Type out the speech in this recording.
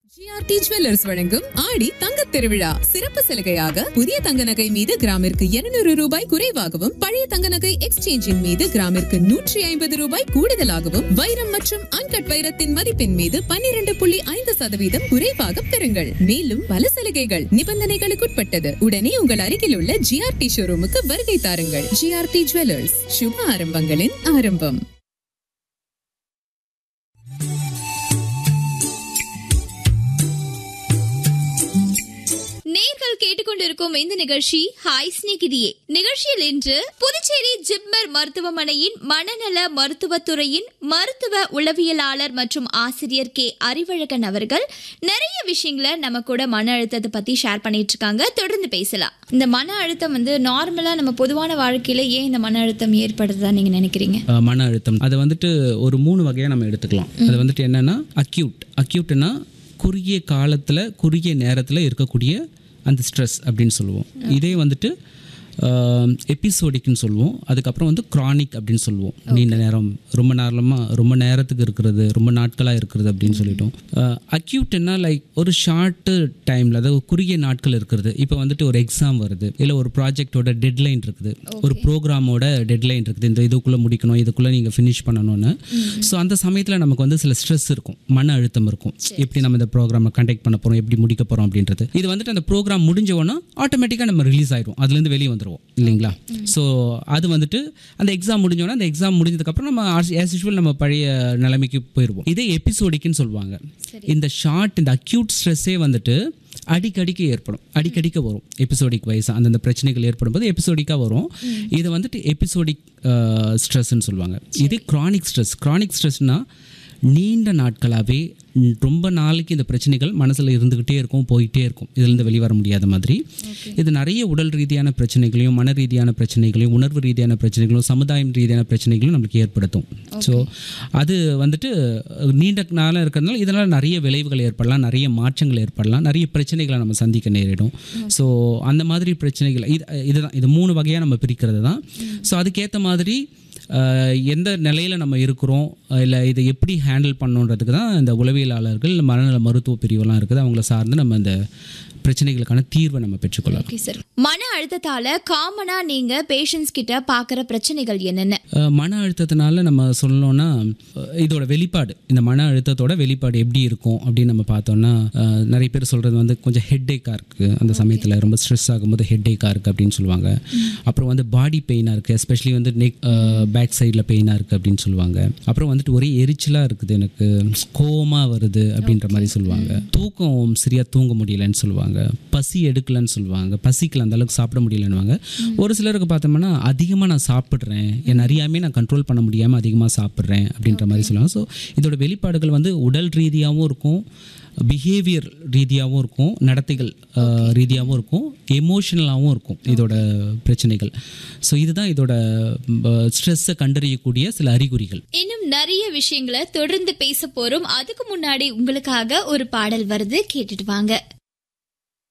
GRT jewellers வழங்கும் ஆடி தங்கத் திருவிழா சிறப்பு சலுகையாக புதிய தங்க நகை மீது கிராமிற்கு 200 ரூபாய் குறைவாகவும் பழைய தங்க நகை எக்ஸ்சேஞ்சின் மீது கிராமிற்கு நூற்றி ஐம்பது ரூபாய் கூடுதலாகவும் வைரம் மற்றும் அன்கட் வைரத்தின் மதிப்பின் மீது 12.5% புள்ளி ஐந்து சதவீதம் குறைவாக பெறுங்கள் மேலும் பல சலுகைகள் நிபந்தனைகளுக்குட்பட்டது உடனே உங்கள் அருகில் உள்ள ஜிஆர்டி ஷோரூமுக்கு வருகை தாருங்கள் ஜிஆர்டி ஜுவல்லர்ஸ் சுப ஆரம்பங்களின் ஆரம்பம் நேர்கள் கேட்டுக்கொண்டிருக்கும் இந்த நிகழ்ச்சி ஹாய் ஸ்நேகிதியே நிகழ்ச்சியில் இன்று புதுச்சேரி ஜிப்மர் மருத்துவமனையின் மனநல மருத்துவத்துறையின் மருத்துவ உளவியலாளர் மற்றும் ஆசிரியர் கே அறிவழகன் அவர்கள் நிறைய விஷயங்களை நம்ம கூட மன அழுத்தத்தை பத்தி ஷேர் பண்ணிட்டு இருக்காங்க தொடர்ந்து பேசலாம் இந்த மன அழுத்தம் வந்து நார்மலா நம்ம பொதுவான வாழ்க்கையில ஏன் இந்த மன அழுத்தம் ஏற்படுதுதான் நீங்க நினைக்கிறீங்க அஹ் மன அழுத்தம் அதை வந்துட்டு ஒரு மூணு வகையாக நம்ம எடுத்துக்கலாம் அது வந்துட்டு என்னென்னா அக்யூட் அக்யூட்னா குறுகிய காலத்தில் குறுகிய நேரத்தில் இருக்கக்கூடிய அந்த ஸ்ட்ரெஸ் அப்படின்னு சொல்லுவோம் இதே வந்துட்டு எபிசோடிக்னு சொல்லுவோம் அதுக்கப்புறம் வந்து க்ரானிக் அப்படின்னு சொல்லுவோம் நீண்ட நேரம் ரொம்ப நேரமாக ரொம்ப நேரத்துக்கு இருக்கிறது ரொம்ப நாட்களாக இருக்கிறது அப்படின்னு சொல்லிட்டோம் அக்யூட்னா லைக் ஒரு ஷார்ட்டு டைமில் அதாவது குறுகிய நாட்கள் இருக்கிறது இப்போ வந்துட்டு ஒரு எக்ஸாம் வருது இல்லை ஒரு ப்ராஜெக்டோட டெட்லைன் இருக்குது ஒரு ப்ரோக்ராமோட டெட்லைன் இருக்குது இந்த இதுக்குள்ளே முடிக்கணும் இதுக்குள்ளே நீங்கள் ஃபினிஷ் பண்ணணும்னு ஸோ அந்த சமயத்தில் நமக்கு வந்து சில ஸ்ட்ரெஸ் இருக்கும் மன அழுத்தம் இருக்கும் எப்படி நம்ம இந்த ப்ரோக்ராமை கண்டக்ட் பண்ண போகிறோம் எப்படி முடிக்க போகிறோம் அப்படின்றது இது வந்துட்டு அந்த ப்ரோக்ராம் முடிஞ்ச உடனே ஆட்டோமேட்டிக்காக நம்ம ரிலீஸ் ஆயிடும் அதுலேருந்து வெளியே வந்துருவோம் இல்லைங்களா ஸோ அது வந்துட்டு அந்த எக்ஸாம் முடிஞ்சோடனே அந்த எக்ஸாம் முடிஞ்சதுக்கப்புறம் நம்ம ஆஸ் யூஷுவல் நம்ம பழைய நிலைமைக்கு போயிடுவோம் இதே எபிசோடிக்குன்னு சொல்லுவாங்க இந்த ஷார்ட் இந்த அக்யூட் ஸ்ட்ரெஸ்ஸே வந்துட்டு அடிக்கடிக்கு ஏற்படும் அடிக்கடிக்கு வரும் எபிசோடிக் வைஸ் அந்தந்த பிரச்சனைகள் ஏற்படும் போது எபிசோடிக்காக வரும் இது வந்துட்டு எபிசோடிக் ஸ்ட்ரெஸ்ன்னு சொல்லுவாங்க இது க்ரானிக் ஸ்ட்ரெஸ் க்ரானிக் ஸ்ட்ரெஸ்னால் நீண்ட நாட்களாகவே ரொம்ப நாளைக்கு இந்த பிரச்சனைகள் மனசில் இருந்துக்கிட்டே இருக்கும் போயிட்டே இருக்கும் இதுலேருந்து வெளிவர முடியாத மாதிரி இது நிறைய உடல் ரீதியான பிரச்சனைகளையும் மன ரீதியான பிரச்சனைகளையும் உணர்வு ரீதியான பிரச்சனைகளும் சமுதாயம் ரீதியான பிரச்சனைகளும் நம்மளுக்கு ஏற்படுத்தும் ஸோ அது வந்துட்டு நீண்ட நாளாக இருக்கிறதுனால இதனால் நிறைய விளைவுகள் ஏற்படலாம் நிறைய மாற்றங்கள் ஏற்படலாம் நிறைய பிரச்சனைகளை நம்ம சந்திக்க நேரிடும் ஸோ அந்த மாதிரி பிரச்சனைகள் இது இதுதான் இது மூணு வகையாக நம்ம பிரிக்கிறது தான் ஸோ அதுக்கேற்ற மாதிரி அஹ், எந்த நிலையில் நம்ம இருக்கிறோம் இல்லை இதை எப்படி ஹேண்டில் பண்ணணுன்றதுக்கு தான் இந்த உளவியலாளர்கள் மனநல மருத்துவ பிரிவெல்லாம் இருக்குது அவங்கள சார்ந்து நம்ம இந்த பிரச்சனைகளுக்கான தீர்வை நம்ம பெற்றுக்கொள்ளலாம் ஓகே சார் மன அழுத்தத்தால காமனா நீங்க பேஷண்ட்ஸ் கிட்ட பாக்குற பிரச்சனைகள் என்னென்ன அஹ், மன அழுத்தத்தினால நம்ம சொல்லணும்னா அஹ், இதோட வெளிப்பாடு இந்த மன அழுத்தத்தோட வெளிப்பாடு எப்படி இருக்கும் அப்படின்னு நம்ம பார்த்தோம்னா அஹ், நிறைய பேர் சொல்கிறது வந்து கொஞ்சம் ஹெட்டேக்காக இருக்குது அந்த சமயத்தில் ரொம்ப ஸ்ட்ரெஸ் ஆகும்போது ஹெட்டேக்காக இருக்குது அப்படின்னு சொல்லுவாங்க அப்புறம் வந்து பாடி பெயினாக இருக்குது எஸ்பெஷலி வந்து நெக் பேக் சைடில் பெயினாக இருக்குது அப்படின்னு சொல்லுவாங்க அப்புறம் வந்துட்டு ஒரே எரிச்சலாக இருக்குது எனக்கு கோவமாக வருது அப்படின்ற மாதிரி சொல்லுவாங்க தூக்கம் சரியாக தூங்க முடியலன்னு சொல்லுவாங்க பசி எடுக்கலன்னு சொல்லுவாங்க பசிக்கல அந்த அளவுக்கு சாப்பிட முடியலன்னுவாங்க ஒரு சிலருக்கு பார்த்தோம்னா அதிகமாக நான் சாப்பிட்றேன் என் அறியாமே நான் கண்ட்ரோல் பண்ண முடியாமல் அதிகமாக சாப்பிட்றேன் அப்படின்ற மாதிரி சொல்லுவாங்க ஸோ இதோட வெளிப்பாடுகள் வந்து உடல் ரீதியாகவும் இருக்கும் பிஹேவியர் ரீதியாகவும் இருக்கும் நடத்தைகள் அஹ், ரீதியாகவும் இருக்கும் எமோஷனலாகவும் இருக்கும் இதோட பிரச்சனைகள் ஸோ இதுதான் இதோட ஸ்ட்ரெஸ்ஸை கண்டறியக்கூடிய சில அறிகுறிகள் இன்னும் நிறைய விஷயங்களை தொடர்ந்து பேச போறோம் அதுக்கு முன்னாடி உங்களுக்காக ஒரு பாடல் வருது கேட்டுட்டு வாங்க